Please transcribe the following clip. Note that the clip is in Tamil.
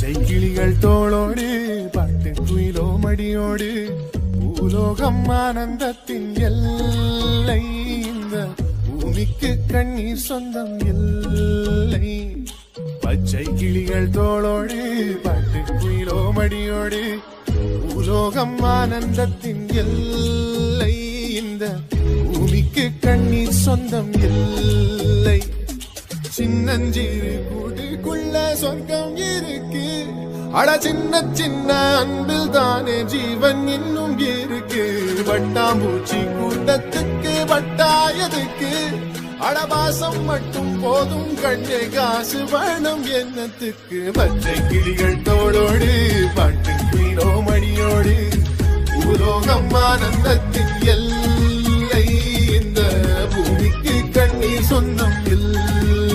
பச்சை கிளிகள் தோளோடு பாட்டு குயிலோ மடியோடு பூலோகம் ஆனந்தத்தின் எல்லை இந்த பூமிக்கு கண்ணீர் சொந்தம் இல்லை பச்சை கிளிகள் தோளோடு பாட்டு குயிலோ மடியோடு பூலோகம் ஆனந்தத்தின் எல்லை இந்த பூமிக்கு கண்ணீர் சொந்தம் இல்லை சின்னஞ்சிறு கூட்டுக்குள்ள சொர்க்கம் இருக்கு அட சின்ன சின்ன அன்பில் தானே ஜீவன் இன்னும் இருக்கு வட்டாம்பூச்சி கூட்டத்துக்கு வட்டாயதுக்கு அடபாசம் மட்டும் போதும் கண்ணே காசு வேணும் என்னத்துக்கு பச்சை கிளிகள் தோளோடு பாட்டு குயிலோ மணியோடு பூலோகம் ஆனந்தத்தின் எல்லை இந்த பூமிக்கு கண்ணீர் சொந்தம் இல்லை